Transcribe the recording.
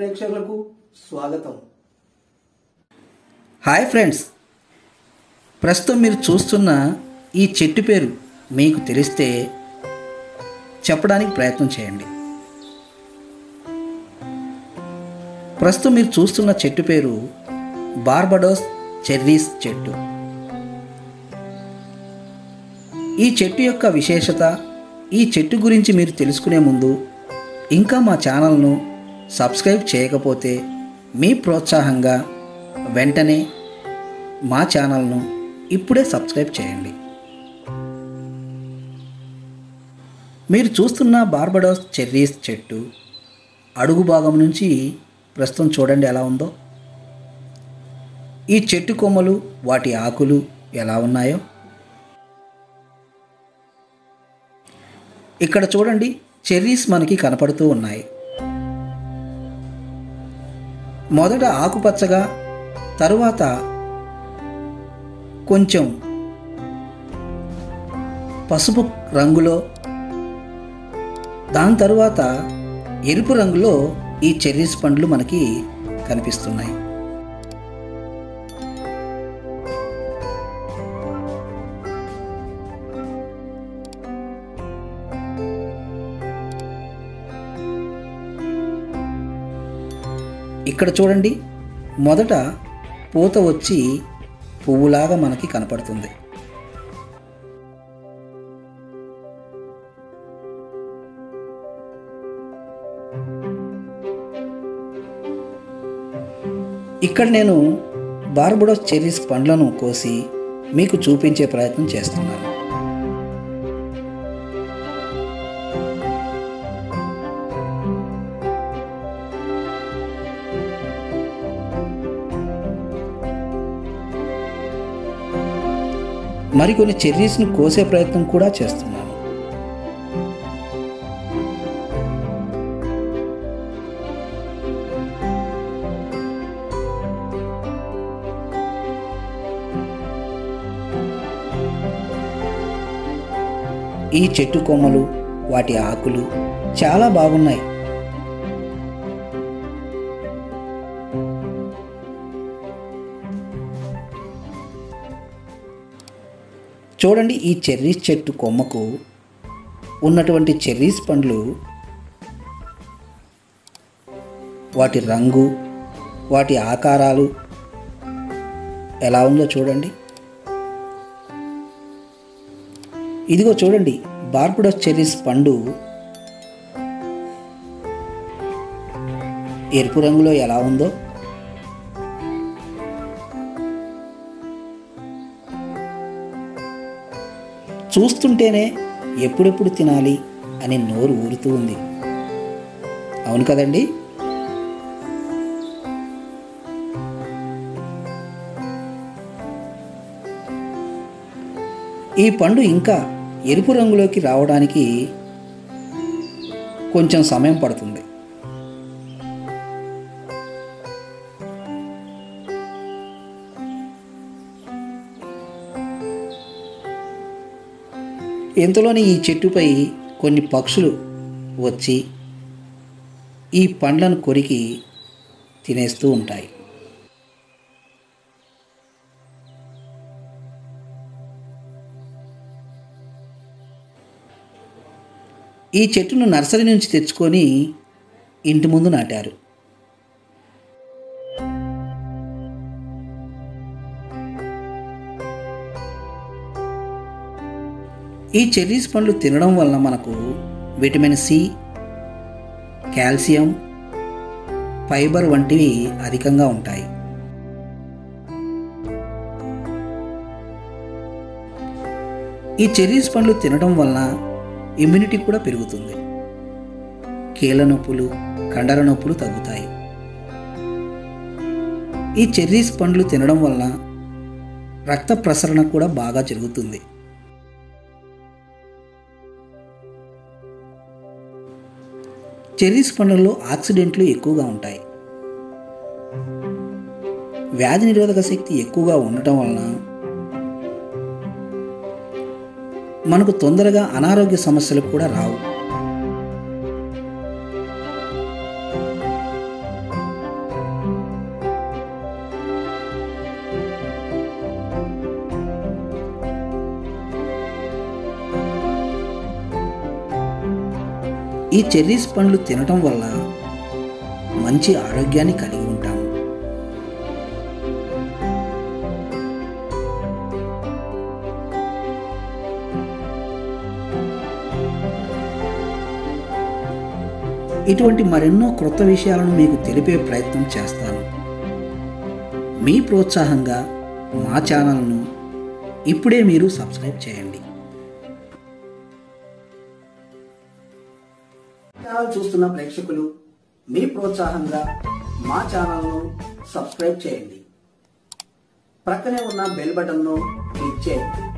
ప్రేక్షకులకు స్వాగతం hi friends ప్రస్తుతం మీరు చూస్తున్న ఈ చెట్టు పేరు మీకు తెలిస్తే చెప్పడానికి ప్రయత్నం చేయండి ప్రస్తుతం మీరు చూస్తున్న చెట్టు పేరు బార్బడోస్ చెర్రీస్ చెట్టు ఈ చెట్టు యొక్క విశేషత ఈ చెట్టు గురించి మీరు తెలుసుకునే ముందు ఇంకా మా ఛానల్ను సబ్స్క్రైబ్ చేయకపోతే మీ ప్రోత్సాహంగా వెంటనే మా ఛానల్ను ఇప్పుడే సబ్స్క్రైబ్ చేయండి మీరు చూస్తున్న బార్బడోస్ చెర్రీస్ చెట్టు అడుగు భాగం నుంచి ప్రస్తుతం చూడండి ఎలా ఉందో ఈ చెట్టు కొమ్మలు వాటి ఆకులు ఎలా ఉన్నాయో ఇక్కడ చూడండి చెర్రీస్ మనకి కనపడుతూ ఉన్నాయి మొదట ఆకుపచ్చగా తరువాత కొంచెం పసుపు రంగులో దాని తరువాత ఎరుపు రంగులో ఈ చెర్రీస్ పండ్లు మనకి కనిపిస్తున్నాయి ఇక్కడ చూడండి మొదట పూత వచ్చి పువ్వులాగా మనకి కనపడుతుంది ఇక్కడ నేను బార్బడోస్ చెర్రీస్ పండ్లను కోసి మీకు చూపించే ప్రయత్నం చేస్తున్నాను మరికొన్ని చెర్రీస్ను కోసే ప్రయత్నం కూడా చేస్తున్నాను ఈ చెట్టు కొమ్మలు వాటి ఆకులు చాలా బాగున్నాయి చూడండి ఈ చెర్రీస్ చెట్టు కొమ్మకు ఉన్నటువంటి చెర్రీస్ పండ్లు వాటి రంగు వాటి ఆకారాలు ఎలా ఉందో చూడండి ఇదిగో చూడండి బార్బడోస్ చెర్రీస్ పండు ఎరుపు రంగులో ఎలా ఉందో చూస్తుంటేనే ఎప్పుడెప్పుడు తినాలి అని నోరు ఊరుతూ ఉంది అవును కదండి ఈ పండు ఇంకా ఎరుపు రంగులోకి రావడానికి కొంచెం సమయం పడుతుంది ఇంతలోనే ఈ చెట్టుపై కొన్ని పక్షులు వచ్చి ఈ పండ్లను కొరికి తినేస్తూ ఉంటాయి ఈ చెట్టును నర్సరీ నుంచి తెచ్చుకొని ఇంటి ముందు నాటారు ఈ చెర్రీస్ పండ్లు తినడం వలన మనకు విటమిన్ సి కాల్షియం ఫైబర్ వంటివి అధికంగా ఉంటాయి ఈ చెర్రీస్ పండ్లు తినడం వలన ఇమ్యూనిటీ కూడా పెరుగుతుంది కీళ్ళ నొప్పులు కండర నొప్పులు తగ్గుతాయి ఈ చెర్రీస్ పండ్లు తినడం వలన రక్త ప్రసరణ కూడా బాగా జరుగుతుంది చెర్రీస్ పండ్లలో ఆక్సిడెంట్లు ఎక్కువగా ఉంటాయి వ్యాధి నిరోధక శక్తి ఎక్కువగా ఉండటం వలన మనకు తొందరగా అనారోగ్య సమస్యలు కూడా రావు ఈ చెర్రీస్ పండ్లు తినటం వల్ల మంచి ఆరోగ్యాన్ని కలిగి ఉంటాం ఇటువంటి మరెన్నో క్రొత్త విషయాలను మీకు తెలిపే ప్రయత్నం చేస్తాను మీ ప్రోత్సాహంగా మా ఛానల్ను ఇప్పుడే మీరు సబ్స్క్రైబ్ చేయండి ఛానల్ చూస్తున్న ప్రేక్షకులు మీ ప్రోత్సాహంగా మా ఛానల్ను సబ్స్క్రైబ్ చేయండి ప్రక్కనే ఉన్న బెల్ బటన్ను క్లిక్ చేయండి